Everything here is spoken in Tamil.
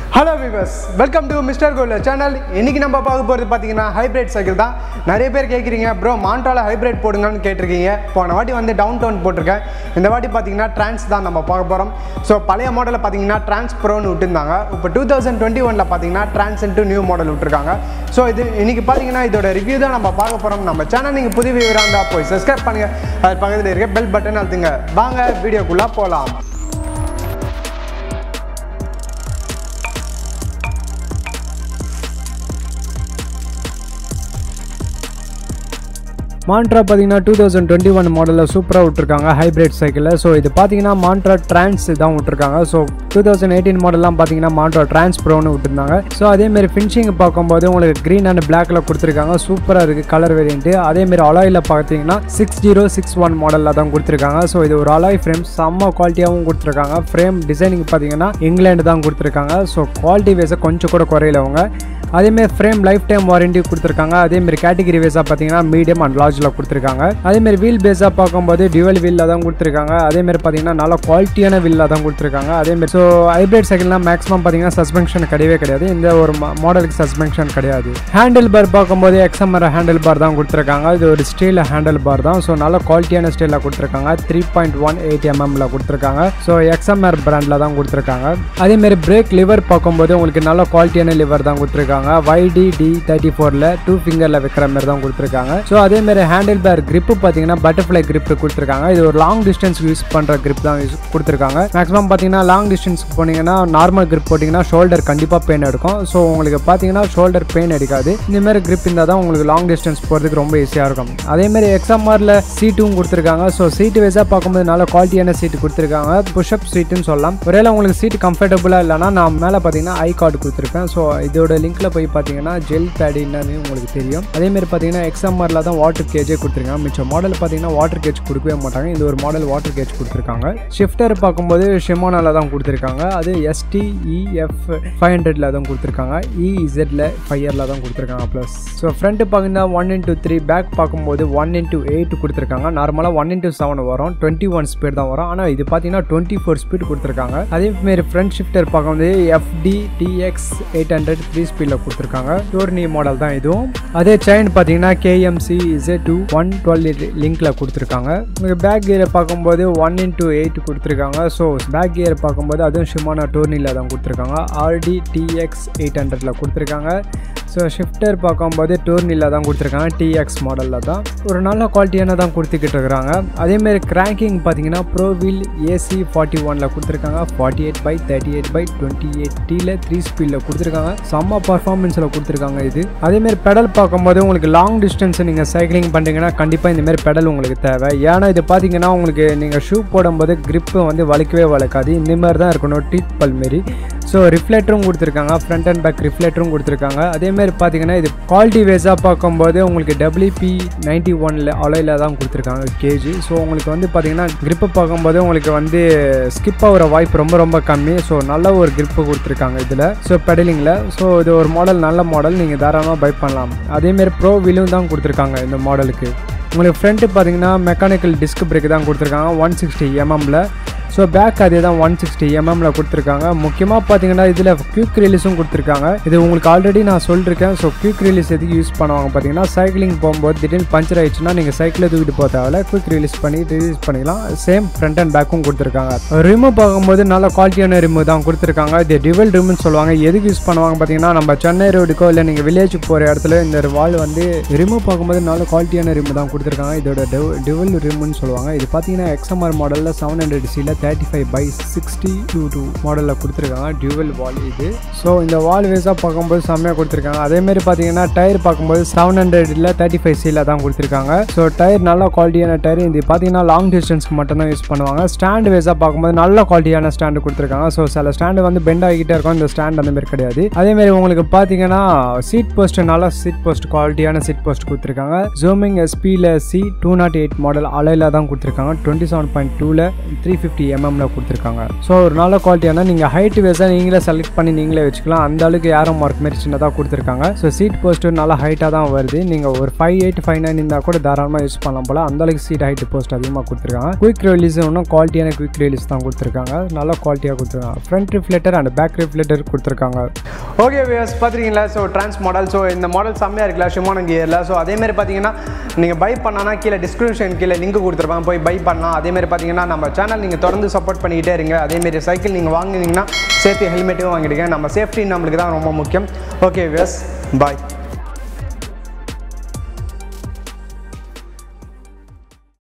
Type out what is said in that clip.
hello viewers welcome to mister gold channel இன்னைக்கு நம்ம பார்க்க போகிறது பார்த்தீங்கன்னா ஹைப்ரிட் சைக்கிள் தான் நிறைய பேர் கேட்குறீங்க ப்ரோ மாண்டால ஹைப்ரிட் போடுங்கன்னு கேட்டிருக்கீங்க போன வாட்டி வந்து டவுன் டவுன் போட்டிருக்கேன் இந்த வாட்டி பார்த்தீங்கன்னா ட்ரான்ஸ் தான் நம்ம பார்க்க போகிறோம் ஸோ பழைய மாடலில் பார்த்தீங்கன்னா ட்ரான்ஸ் ப்ரோன்னு விட்டுருந்தாங்க இப்போ டூ தௌசண்ட் டுவெண்ட்டி ஒனில் பார்த்தீங்கன்னா ட்ரான்ஸ் இன்ட்டு நியூ மாடல் விட்டுருக்காங்க ஸோ இது இன்னைக்கு பார்த்தீங்கன்னா இதோட ரிவ்யூ தான் நம்ம பார்க்க போகிறோம் நம்ம சேனல் நீங்கள் புது விவரம் இருந்தால் போய் சப்ஸ்கிரைப் பண்ணுங்கள் அது பக்கத்தில் இருக்க பெல் பட்டன் அழுத்துங்க வாங்க வீடியோக்குள்ளே போகலாம் மாண்ட்ரா பார்த்தீங்கன்னா டூ தௌசண்ட் டுவெண்ட்டி ஒன் மாடலில் சூப்பராக விட்ருக்காங்க ஹைப்ரிட் சைக்கிளில் ஸோ இது பார்த்தீங்கன்னா மாண்ட்ரா ட்ரான்ஸ் தான் விட்ருக்காங்க ஸோ டூ தௌசண்ட் எயிட்டீன் மாடல்லாம் பார்த்தீங்கன்னா மாண்ட்ரா ட்ரான்ஸ் ப்ரோன்னு விட்டுருந்தாங்க ஸோ அதேமாரி ஃபினிஷிங் பார்க்கும்போது உங்களுக்கு க்ரீன் அண்ட் பிளாக்ல கொடுத்துருக்காங்க சூப்பராக இருக்குது கலர் வேரியன்ட்டு அதேமாரி அலாயில் பார்த்தீங்கன்னா சிக்ஸ் ஜீரோ சிக்ஸ் ஒன் மாடலில் தான் கொடுத்துருக்காங்க ஸோ இது ஒரு அலாய் ஃப்ரேம் செம்ம குவாலிட்டியாகவும் கொடுத்துருக்காங்க ஃப்ரேம் டிசைனிங் பார்த்தீங்கன்னா இங்கிலாந்து தான் கொடுத்துருக்காங்க ஸோ குவாலிட்டி வைஸை கொஞ்சம் கூட குறையில அவங்க அதேமாரி ஃப்ரேம் லைஃப் டைம் வாரண்டி கொடுத்துருக்காங்க அதேமாரி கேட்டகிரி வைஸாக பார்த்தீங்கன்னா மீடியம் அண்ட் லார்ஜில் கொடுத்துருக்காங்க அதேமாரி வீல் பேஸாக பார்க்கும்போது டியூவல் வீலில் தான் கொடுத்துருக்காங்க அதேமாரி பார்த்தீங்கன்னா நல்ல குவாலிட்டியான வீலில் தான் கொடுத்துருக்காங்க அதேமாரி ஸோ ஹைப்ரிட் சைக்கிள்லாம் மேக்ஸிமம் பார்த்தீங்கன்னா சஸ்பென்ஷன் கிடையவே கிடையாது இந்த ஒரு மாடலுக்கு சஸ்பென்ஷன் கிடையாது ஹேண்டில் பார் பார்க்கும்போது எக்ஸமர் ஹேண்டில் பார் தான் கொடுத்துருக்காங்க இது ஒரு ஸ்டீல் ஹேண்டில் பார் தான் ஸோ நல்ல குவாலிட்டியான ஸ்டீலில் கொடுத்துருக்காங்க த்ரீ பாயிண்ட் ஒன் எயிட் எம்எம்ல கொடுத்துருக்காங்க ஸோ எக்ஸ்எம்ஆர் பிராண்டில் தான் கொடுத்துருக்காங்க அதேமாரி பிரேக் லிவர் பார்க்கும்போது உங்களுக்கு நல்ல குவாலிட்டியான லிவர் தான் கொடுத்துருக்காங்க வைடி டி தேர்ட்டி ஃபோரில் டூ ஃபிங்கரில் வைக்கிற மாதிரி தான் கொடுத்துருக்காங்க ஸோ அதேமாரி ஹேண்டில் பேர் grip பார்த்தீங்கன்னா பட்டர்ஃப்ளை grip கொடுத்துருக்காங்க இது ஒரு லாங் டிஸ்டன்ஸ் யூஸ் பண்ணுற grip தான் யூஸ் கொடுத்துருக்காங்க மேக்ஸிமம் பார்த்தீங்கன்னா லாங் டிஸ்டன்ஸ் போனீங்கன்னா நார்மல் grip போட்டிங்கன்னா ஷோல்டர் கண்டிப்பாக பெயின் எடுக்கும் ஸோ உங்களுக்கு பார்த்தீங்கன்னா ஷோல்டர் பெயின் அடிக்காது இந்த மாதிரி grip இருந்தால் தான் உங்களுக்கு லாங் டிஸ்டன்ஸ் போகிறதுக்கு ரொம்ப ஈஸியாக இருக்கும் அதேமாரி எக்ஸாம்ஆரில் சீட்டும் கொடுத்துருக்காங்க ஸோ சீட்டு வைஸாக பார்க்கும்போது நல்ல குவாலிட்டியான சீட்டு கொடுத்துருக்காங்க புஷ்அப் சீட்டுன்னு சொல்லலாம் ஒருவேளை உங்களுக்கு சீட் கம்ஃபர்டபுளாக இல்லைனா நான் மேலே பார்த்தீங்கன்னா ஐ கார்டு கொடுத்துருக்கேன் ஸோ இதோட லிங்க்ல போய் பார்த்தீங்கன்னா ஜெல் பேட் என்னன்னு உங்களுக்கு தெரியும் அதேமாரி பார்த்தீங்கன்னா எக்ஸாம்ஆரில் தான் வாட்டர் கேஜே கொடுத்துருக்காங்க மிச்சம் மாடல் பார்த்தீங்கன்னா வாட்டர் கேஜ் கொடுக்கவே மாட்டாங்க இந்த ஒரு மாடல் வாட்டர் கேஜ் கொடுத்துருக்காங்க ஷிஃப்டர் பார்க்கும்போது ஷிமோனால தான் கொடுத்துருக்காங்க அது எஸ்டிஇஎஃப் ஃபைவ் ஹண்ட்ரட்ல தான் கொடுத்துருக்காங்க இஇசெட்ல ஃபையரில் தான் கொடுத்துருக்காங்க ப்ளஸ் ஸோ ஃப்ரண்ட் பார்த்தீங்கன்னா ஒன் இன்டூ த்ரீ பேக் பார்க்கும்போது ஒன் இன்டூ எயிட் கொடுத்துருக்காங்க நார்மலாக ஒன் இன்டூ செவன் வரும் டுவெண்ட்டி ஒன் ஸ்பீட் தான் வரும் ஆனால் இது பார்த்தீங்கன்னா டுவெண்ட்டி ஃபோர் ஸ்பீட் கொடுத்துருக்காங்க அதேமாரி ஃப்ரண்ட் ஷிஃப்டர் பார்க்கும்போது FT TX eight hundred three ஸ்பீடில் கொடுத்துருக்காங்க டோர்னி மாடல் தான் இதுவும் அதே செயின் பார்த்தீங்கன்னா கேஎம்சி இசே டூ ஒன் டுவெல் லிங்க்ல கொடுத்துருக்காங்க உங்களுக்கு பேக் கியரை பார்க்கும்போது ஒன் இன்டூ எயிட் கொடுத்துருக்காங்க ஸோ பேக் கியர் பார்க்கும்போது அதுவும் ஷிமானா டோர்னியில் தான் கொடுத்துருக்காங்க ஆர்டி டிஎக்ஸ் எயிட் ஹண்ட்ரட்ல கொடுத்துருக்காங்க ஸோ ஷிஃப்டர் பார்க்கும்போது டோர்னியில் தான் கொடுத்துருக்காங்க டிஎக்ஸ் மாடலில் தான் ஒரு நல்ல குவாலிட்டியான தான் கொடுத்துக்கிட்டு இருக்கிறாங்க அதேமாரி கிராங்கிங் பார்த்தீங்கன்னா ப்ரோ வீல் ஏசி ஃபார்ட்டி ஒனில் கொடுத்துருக்காங்க forty eight by thirty eight by twenty eight டீல த்ரீ ஸ்பீடில் கொடுத்துருக்காங்க செம்ம பர்ஃபார்மன்ஸில் கொடுத்துருக்காங்க இது அதேமாரி பெடல் பார்க்கும்போது உங்களுக்கு லாங் டிஸ்டன்ஸ் நீங்கள் சைக்கிளிங் பண்ணுறீங்கன்னா கண்டிப்பாக இந்தமாரி பெடல் உங்களுக்கு தேவை ஏன்னா இது பார்த்தீங்கன்னா உங்களுக்கு நீங்கள் ஷூ போடும்போது grip வந்து வலிக்கவே வலிக்காது இந்த மாதிரி தான் இருக்கணும் டீத் பல் மாரி ஸோ ரிஃப்ளெக்டரும் கொடுத்துருக்காங்க ஃப்ரண்ட் அண்ட் பேக் ரிஃப்ளெக்டரும் கொடுத்துருக்காங்க அதேமாரி பார்த்தீங்கன்னா இது குவாலிட்டி வைஸாக பார்க்கும்போது உங்களுக்கு டபிள்யூபி நைன்டி ஒனில் அலையில் தான் கொடுத்துருக்காங்க கேஜி ஸோ உங்களுக்கு வந்து பார்த்தீங்கன்னா grip பார்க்கும்போது உங்களுக்கு வந்து ஸ்கிப் ஆகிற வாய்ப்பு ரொம்ப ரொம்ப கம்மி ஸோ நல்ல ஒரு grip கொடுத்துருக்காங்க இதில் ஸோ பெடலிங்கில் ஸோ இது ஒரு மாடல் நல்ல மாடல் நீங்கள் தாராளமாக பை பண்ணலாம் அதேமாரி ப்ரோ வீலும் தான் கொடுத்துருக்காங்க இந்த மாடலுக்கு உங்களுக்கு ஃப்ரண்ட்டு பார்த்தீங்கன்னா மெக்கானிக்கல் டிஸ்க் பிரேக் தான் கொடுத்துருக்காங்க ஒன் சிக்ஸ்டி எம்எம்ல ஸோ பேக் அதே தான் ஒன் சிக்ஸ்டி எம்எம்ல கொடுத்துருக்காங்க முக்கியமாக பார்த்தீங்கன்னா இதில் குயிக் ரிலீஸும் கொடுத்துருக்காங்க இது உங்களுக்கு ஆல்ரெடி நான் சொல்லியிருக்கேன் ஸோ குயிக் ரிலீஸ் எதுக்கு யூஸ் பண்ணுவாங்க பார்த்தீங்கன்னா சைக்கிளிங் போகும்போது திடீர்னு பஞ்சர் ஆயிடுச்சுன்னா நீங்கள் சைக்கிளை தூக்கிட்டு போக தேவையில்ல குயிக் ரிலீஸ் பண்ணி ரிலீஸ் பண்ணிக்கலாம் சேம் ஃப்ரண்ட் அண்ட் பேக்கும் கொடுத்துருக்காங்க ரிமூவ் பார்க்கும்போது நல்ல குவாலிட்டியான ரிமூவ் தான் கொடுத்துருக்காங்க இது டிவல் ரிமூவ்னு சொல்லுவாங்க எதுக்கு யூஸ் பண்ணுவாங்க பார்த்தீங்கன்னா நம்ம சென்னை ரோடுக்கோ இல்லை நீங்கள் வில்லேஜுக்கு போகிற இடத்துல இந்த வால் வந்து ரிமூவ் பார்க்கும்போது நல்ல குவாலிட்டியான ரிமூவ் தான் கொடுத்துருக்காங்க இதோட டிவல் ரிமூவ்னு சொல்லுவாங்க இது பார்த்தீங்கன்னா எக்ஸ்எம்ஆர் மாடலில் செவன் ஹண்ட்ரட் சியில் thirty five by sixty two two மாடலில் கொடுத்துருக்காங்க டியூவல் வால் இது ஸோ இந்த வால் வேஸாக பார்க்கும்போது செம்மையாக கொடுத்துருக்காங்க அதேமாரி பார்த்தீங்கன்னா டயர் பார்க்கும்போது செவன் ஹண்ட்ரடில் தேர்ட்டி ஃபைவ் சியில் தான் கொடுத்துருக்காங்க ஸோ டயர் நல்ல குவாலிட்டியான டயர் இது பார்த்தீங்கன்னா லாங் டிஸ்டன்ஸ்க்கு மட்டும் தான் யூஸ் பண்ணுவாங்க ஸ்டாண்ட் வேஸாக பார்க்கும்போது நல்ல குவாலிட்டியான ஸ்டாண்டு கொடுத்துருக்காங்க ஸோ சில ஸ்டாண்டு வந்து பெண்ட் ஆகிக்கிட்டே இருக்கும் இந்த ஸ்டாண்ட் அந்த மாதிரி கிடையாது அதேமாரி உங்களுக்கு பார்த்தீங்கன்னா சீட் போஸ்ட் நல்ல சீட் போஸ்ட் குவாலிட்டியான சீட் போஸ்ட் கொடுத்துருக்காங்க ஜூமிங் எஸ்பியில் C two naught eight model அலையில் தான் கொடுத்துருக்காங்க டுவெண்ட்டி செவன் பாயிண்ட் டூவில் த்ரீ ஃபிஃப்டி எம்எம்ல கொடுத்துருக்காங்க ஸோ ஒரு நல்ல குவாலிட்டியான நீங்கள் ஹைட் வேஸாக நீங்களே செலக்ட் பண்ணி நீங்களே வச்சுக்கலாம் அந்த அளவுக்கு ஏரோ மார்க் மாதிரி சின்னதாக கொடுத்துருக்காங்க ஸோ சீட் போஸ்ட்டு நல்லா ஹைட்டாக தான் வருது நீங்கள் ஒரு ஃபைவ் எயிட் ஃபைவ் நைன் இருந்தால் கூட தாராளமாக யூஸ் பண்ணலாம் போல அந்த அளவுக்கு சீட் ஹைட் போஸ்ட் அதிகமாக கொடுத்துருக்காங்க குயிக் ரிலீஸ் இன்னும் குவாலிட்டியான குயிக் ரிலீஸ் தான் கொடுத்துருக்காங்க நல்ல குவாலிட்டியாக கொடுத்துருக்காங்க front reflector and back reflector கொடுத்துருக்காங்க ஓகே வியர்ஸ் பார்த்துருக்கீங்களா ஸோ ட்ரான்ஸ் மாடல் ஸோ இந்த மாடல் செம்மையாக இருக்குல்ல ஷிமோனோ கியரில் ஸோ அதேமாதிரி பார்த்தீங்கன்னா நீங்கள் பை பண்ணானா கீழே டிஸ்கிரிப்ஷன் கீழே லிங்க் கொடுத்துருப்பாங்க போய் பை பண்ணலாம் அதேமாதிரி பார்த்தீங்கன்னா நம்ம சேனல் நீங்கள் தொடர்ந்து சப்போர்ட் பண்ணிக்கிட்டே இருங்க அதேமாரி சைக்கிள் நீங்கள் வாங்குனீங்கன்னா சேர்த்து ஹெல்மெட்டும் வாங்கிடுங்க நம்ம சேஃப்டி நம்மளுக்கு தான் ரொம்ப முக்கியம் ஓகே வியர்ஸ் பாய்